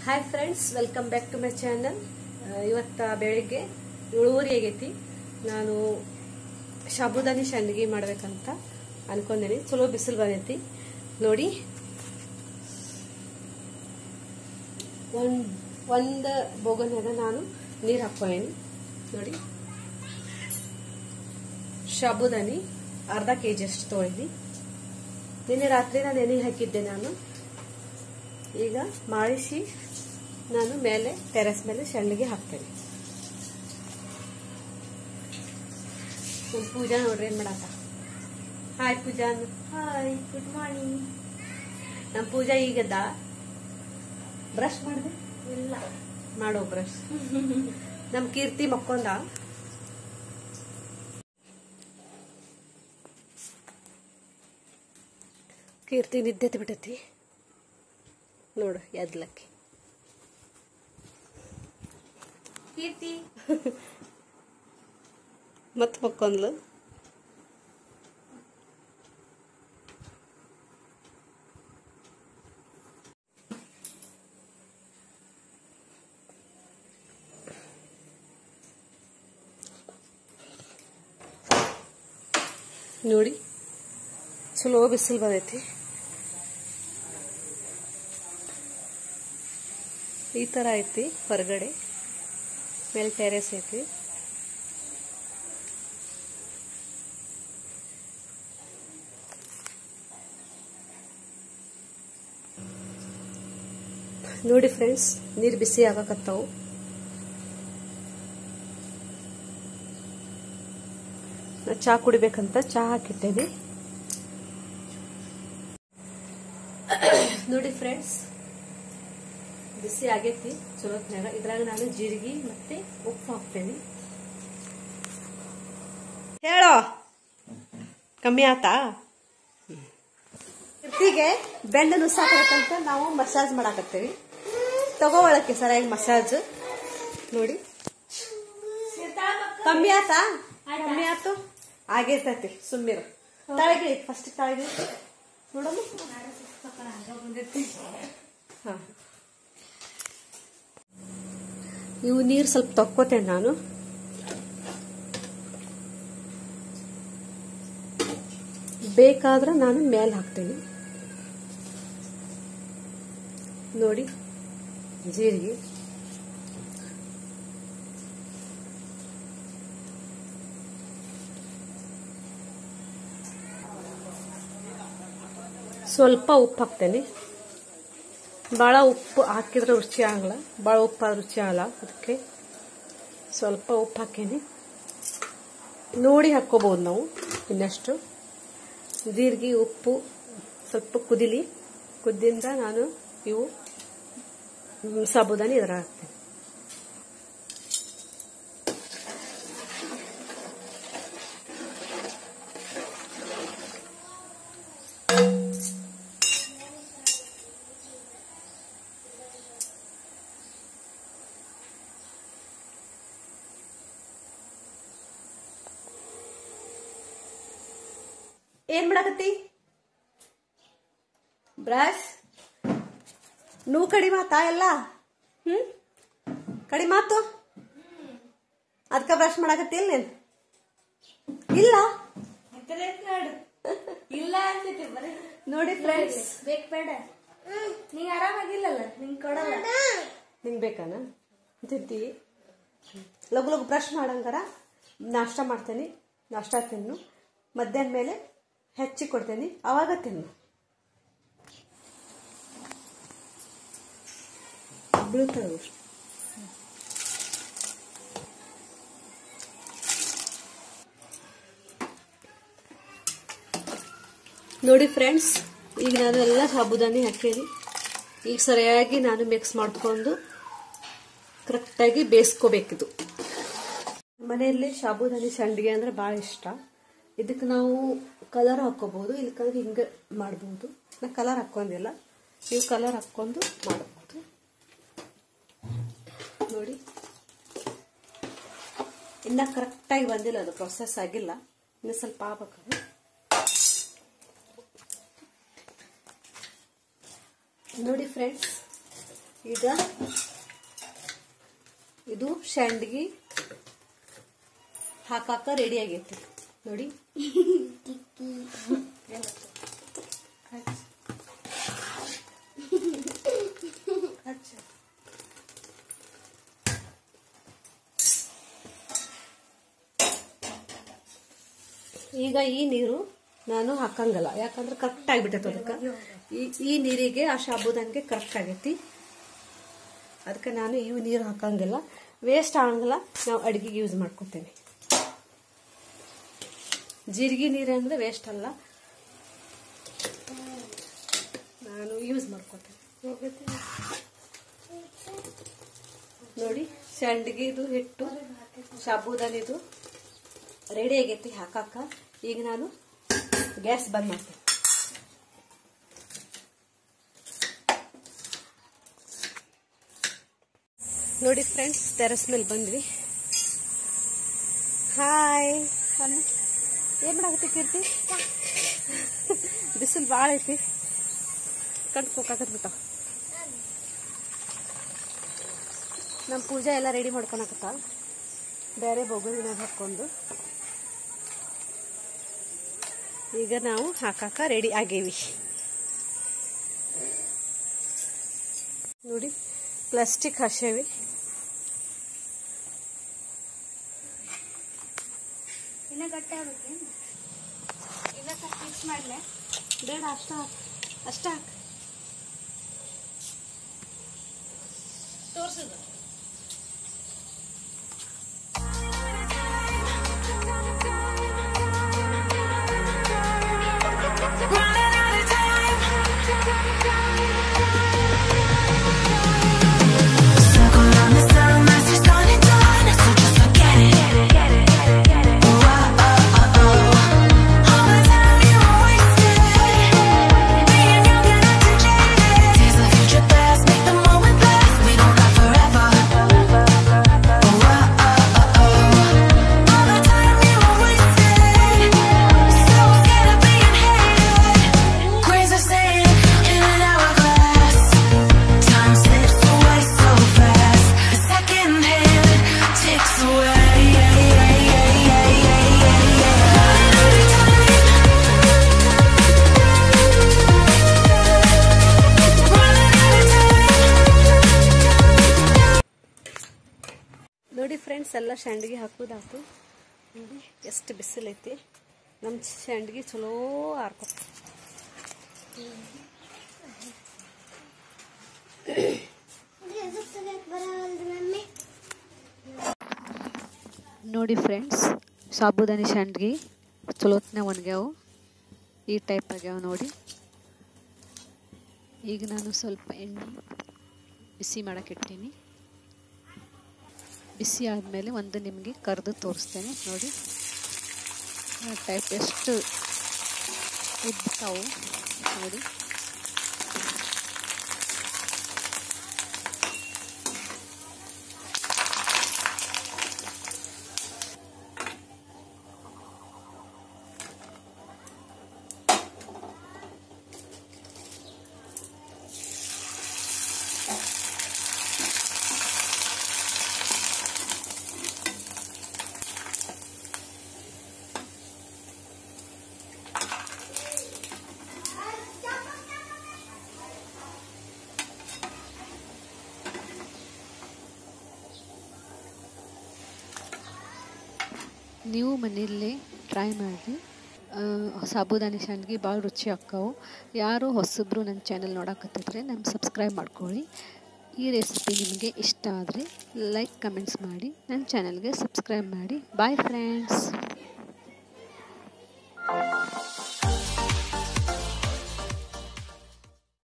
Hi friends welcome back to my channel ಇವತ್ತ ಬೆಳಿಗ್ಗೆ ಏಳುವರೆ ಆಗೈತಿ ನಾನು ಸಾಬುದಾನಿ ಸಂಡಿಗೆ ಮಾಡ್ಬೇಕಂತ ಅನ್ಕೊಂಡೇನಿ ಚಲೋ ಬಿಸಿಲು ಬಂದೈತಿ ನೋಡಿ ಒಂದ್ ಒಂದು ಬೋಗನ್ಯಾಗ ನಾನು ನೀರು ಹಾಕ್ಕೊಂಡೇನಿ ನೋಡಿ ಸಾಬುದಾನಿ ಅರ್ಧ ಕೆ ಜಿ ಅಷ್ಟು ತೊಗೊಂಡಿನಿ ನಿನ್ನೆ ರಾತ್ರಿ ನಾನು ಎಣ್ಣೆ ಹಾಕಿದ್ದೆ ನಾನು ಈಗ ಮಾಡಿಸಿ ನಾನು ಮೇಲೆ ಟೆರೆಸ್ ಮೇಲೆ ಸಣ್ಣಗೆ ಹಾಕ್ತೇನೆ ನಮ್ಮ ಪೂಜಾ ನೋಡ್ರಿ ಏನ್ ಮಾಡಾಕ hi Pooja hi good morning ನಮ್ಮ ಪೂಜಾ ಈಗದ ಬ್ರಷ್ ಮಾಡಿದೆ ಇಲ್ಲ ಮಾಡೋ ಬ್ರಷ್ ನಮ್ಮ ಕೀರ್ತಿ ಮಕ್ಕೊಂದ ಕೀರ್ತಿ ನಿದ್ದೆ ಬಿಟ್ಟತಿ ನೋಡು ಎದ್ಲಕ್ಕಿ ಕೀರ್ತಿ ಮತ್ ಮಕ್ಕೊಂದ್ಲು ನೋಡಿ ಚಲೋ ಬಿಸಿಲು ಬಂದೈತಿ ಈ ತರ ಐತಿ ಹೊರಗಡೆ ಮೇಲೆ ಟೆರೆಸ್ ಐತಿ ನೋಡಿ ಫ್ರೆಂಡ್ಸ್ ನೀರು ಬಿಸಿ ಆಗಕತ್ತಾವು ನಾ ಚಹಾ ಕುಡಿಬೇಕಂತ ಚಹಾ ಹಾಕಿಟ್ಟೇನೆ ನೋಡಿ ಫ್ರೆಂಡ್ಸ್ ಬಿಸಿ ಆಗೈತಿ ಚಲೋತ್ನಾಗ ಇದ್ರಾಗ ನಾನು ಜೀರಿಗೆ ಮತ್ತೆ ಉಪ್ಪು ಹಾಕ್ತೇನೆ ಹೇಳೋ ಕಮ್ಮಿ ಆತಾ ಕೀರ್ತಿಗೆ ಬೆಂಡ ನುಸಾಕಬೇಕಂತ ನಾವು ಮಸಾಜ್ ಮಾಡಾಕತ್ತೇವಿ ತಗೋವಳಕ್ಕೆ ಸರಿಯಾಗಿ ಮಸಾಜ್ ನೋಡಿ ಕಮ್ಮಿ ಆತಾ ಕಮ್ಮಿ ಆತು ಆಗೈತತಿ ಸುಮ್ಮಿರು ತಳಗಿಳಿ ಫಸ್ಟ್ ತಳಗಿಳಿ ನೋಡಮ್ಮ ಹಾ ಇವು ನೀರು ಸ್ವಲ್ಪ ತಕ್ಕೋತೇನೆ ನಾನು ಬೇಕಾದ್ರೆ ನಾನು ಮೇಲೆ ಹಾಕ್ತೇನೆ ನೋಡಿ ಜೀರಿಗೆ ಸ್ವಲ್ಪ ಉಪ್ಪು ಹಾಕ್ತೇನೆ ಭಾಳ ಉಪ್ಪು ಹಾಕಿದ್ರೆ ರುಚಿ ಆಗಲ್ಲ ಭಾಳ ಉಪ್ಪು ಆದ್ರೆ ರುಚಿ ಆಗಲ್ಲ ಅದಕ್ಕೆ ಸ್ವಲ್ಪ ಉಪ್ಪು ಹಾಕೇನಿ ನೋಡಿ ಹಾಕ್ಕೋಬಹುದು ನಾವು ಇನ್ನಷ್ಟು ಜೀರಿಗೆ ಉಪ್ಪು ಸ್ವಲ್ಪ ಕುದಿಲಿ ಕುದ್ದಿಂದ ನಾನು ಇವು ಸಾಬುದಾನಿ ಇದರ ಹಾಕ್ತೇನೆ ಏನ್ ಮಾಡಕತ್ತಿ ಬ್ರಷ್ ನೂ ಕಡಿಮೆ ಆತಾ ಎಲ್ಲ ಹ್ಮ್ ಕಡಿಮೆ ಆತು ಅದಕ್ಕ ಬ್ರಷ್ ಮಾಡಕತ್ತಿಲ್ಲ ನೀನ್ ಇಲ್ಲ ಇಲ್ಲ ಅನ್ಸುತ್ತೆ ಬರೀ ನೋಡಿ ಫ್ರೆಂಡ್ಸ್ ಬೇಕ್ ಬೇಡ ನೀ ಆರಾಮಾಗಿಲ್ಲಲ್ಲ ನಿಂಗ್ ಕೊಡಲ್ಲ ನಿಂಗೆ ಬೇಕಾನ ತಿಂತಿ ಲಗು ಲಗು ಬ್ರಷ್ ಮಾಡಂಗಾರ ನಾಷ್ಟ ಮಾಡ್ತೇನೆ ನಾಷ್ಟ ತಿನ್ನು ಮಧ್ಯಾಹ್ನ ಮೇಲೆ ಹೆಚ್ಚಿ ಕೊಡ್ತೇನೆ ಅವಾಗ ತಿನ್ನು ಬೀಳ್ತಾವೆ ಅಷ್ಟು ನೋಡಿ ಫ್ರೆಂಡ್ಸ್ ಈಗ ನಾನು ಎಲ್ಲ ಸಾಬುದಾನಿ ಹಾಕೀನಿ ಈಗ ಸರಿಯಾಗಿ ನಾನು ಮಿಕ್ಸ್ ಮಾಡ್ಕೊಂಡು ಕರೆಕ್ಟಾಗಿ ಬೇಯಿಸ್ಕೋಬೇಕಿದು ಮನೆಯಲ್ಲಿ ಸಾಬುದಾನಿ ಸಂಡಿಗೆ ಅಂದ್ರೆ ಭಾಳ ಇಷ್ಟ ಇದಕ್ಕೆ ನಾವು ಕಲರ್ ಹಾಕೋಬಹುದು ಇಲ್ಲಕಂದ್ರೆ ಹಿಂಗೆ ಮಾಡ್ಬೋದು ನಾ ಕಲರ್ ಹಾಕೊಂಡಿಲ್ಲ ನೀವು ಕಲರ್ ಹಾಕೊಂಡು ಮಾಡಬಹುದು ನೋಡಿ ಇನ್ನ ಕರೆಕ್ಟಾಗಿ ಬಂದಿಲ್ಲ ಅದು ಪ್ರೊಸೆಸ್ ಆಗಿಲ್ಲ ಇನ್ನು ಸ್ವಲ್ಪ ಆಗ್ಬೇಕು ನೋಡಿ ಫ್ರೆಂಡ್ಸ್ ಈಗ ಇದು ಶಾಂಡ್ಗಿ ಹಾಕಾಕ ರೆಡಿ ಆಗೈತಿ ನೋಡಿ ಈಗ ಈ ನೀರು ನಾನು ಹಾಕಂಗಲ್ಲ ಯಾಕಂದ್ರೆ ಕರೆಕ್ಟ್ ಆಗಿಬಿಟ್ಟೈತೆ ಅದಕ್ಕೆ ಈ ಈ ನೀರಿಗೆ ಆ ಸಾಬುದಾನಿಗೆ ಕರೆಕ್ಟ್ ಆಗೈತಿ ಅದಕ್ಕೆ ನಾನು ಇವು ನೀರು ಹಾಕಂಗಿಲ್ಲ ವೇಸ್ಟ್ ಆಗಂಗಿಲ್ಲ ನಾವು ಅಡುಗೆಗೆ ಯೂಸ್ ಮಾಡ್ಕೊತೇನೆ ಜೀರಿಗೆ ನೀರು ಅಂದ್ರೆ ವೇಸ್ಟ್ ಅಲ್ಲ ನಾನು ಯೂಸ್ ಮಾಡ್ಕೊತೇನೆ ನೋಡಿ ಸಂಡಿಗೆದು ಹಿಟ್ಟು ಸಾಬೂದಾನಿದು ರೆಡಿ ಆಗೈತಿ ಹಾಕಾಕ ಈಗ ನಾನು ಗ್ಯಾಸ್ ಬಂದ್ ಮಾಡ್ತೀನಿ ನೋಡಿ ಫ್ರೆಂಡ್ಸ್ ಟೆರಸ್ ಮೇಲೆ ಬಂದ್ವಿ ಹಾಯ್ ಅಮ್ಮ ಏನ್ ಮಾಡಾಕತ್ತಿ ಕೀರ್ತಿ ಬಿಸಿಲು ಭಾಳ ಐತಿ ಕಟ್ಕೋಕಾಕತ್ ಬಿಟ್ಟ ನಮ್ಮ ಪೂಜಾ ಎಲ್ಲ ರೆಡಿ ಮಾಡ್ಕೊಳಕತ್ತ ಬೇರೆ ಬೊಗರಿನಾಗ ಹಾಕೊಂಡು ಈಗ ನಾವು ಹಾಕಾಕ ರೆಡಿ ಆಗೇವಿ ನೋಡಿ ಪ್ಲಾಸ್ಟಿಕ್ ಹಾಸೇವಿ ಇನ್ನ ಗಟ್ಟಿ ಆಗ್ಬೇಕೇನು ಈಗ ಸ್ವಲ್ಪ ಮಿಕ್ಸ್ ಮಾಡ್ಲೆ ಬೇಡ ಅಷ್ಟ ಹಾಕ್ ಅಷ್ಟ ಹಾಕ್ ತೋರ್ಸದ Circle around the sun, as it's done and done, so just forget it. Oh, oh, oh, oh. All the time you were wasted, being young and acting jaded. Days of future past, make the moment last. We don't have forever. Oh, oh, oh, oh. All the time you were wasted, so scared of being hated. Grains of sand in an hourglass. Time slips away so fast. A second hand ticks away. Running out of time. ನೋಡಿ friends ಎಲ್ಲ ಶಾಂಡ್ಗಿ ಹಾಕೋದಾತು ನೋಡಿ ಎಷ್ಟು ಬಿಸಿಲೈತಿ ನಮ್ಮ ಶಾಂಡ್ಗಿ ಚಲೋ ಆರ್ಕೊ ನೋಡಿ friends ಸಾಬುದಾನಿ ಶಾಂಡ್ಗಿ ಚಲೋತ್ನೆ ಒಣಗ್ಯಾವು ಈ ಟೈಪ್ ಆಗ್ಯಾವ ನೋಡಿ ಈಗ ನಾನು ಸ್ವಲ್ಪ ಎಣ್ಣೆ ಬಿಸಿ ಮಾಡಕ್ಕಿಟ್ಟೀನಿ ಬಿಸಿ ಆದಮೇಲೆ ಒಂದು ನಿಮಗೆ ಕರೆದು ತೋರಿಸ್ತೇನೆ ನೋಡಿ ಆ ಟೈಪ್ ಎಷ್ಟು ಉದ್ತಾವು ನೋಡಿ ನೀವು ಮನೆಯಲ್ಲೇ ಟ್ರೈ ಮಾಡಿ ಸಾಬುದಾನಿ ಶಾಂಡ್ಗಿ ಭಾಳ ರುಚಿ ಆಕ್ಕವು ಯಾರು ಹೊಸಬ್ರು ನನ್ನ ಚಾನಲ್ ನೋಡಕತ್ತಿದ್ರೆ ನಮ್ಮ ಸಬ್ಸ್ಕ್ರೈಬ್ ಮಾಡ್ಕೊಳ್ಳಿ ಈ ರೆಸಿಪಿ ನಿಮಗೆ ಇಷ್ಟ ಆದರೆ ಲೈಕ್ ಕಮೆಂಟ್ಸ್ ಮಾಡಿ ನನ್ನ ಚಾನಲ್ಗೆ ಸಬ್ಸ್ಕ್ರೈಬ್ ಮಾಡಿ ಬಾಯ್ ಫ್ರೆಂಡ್ಸ್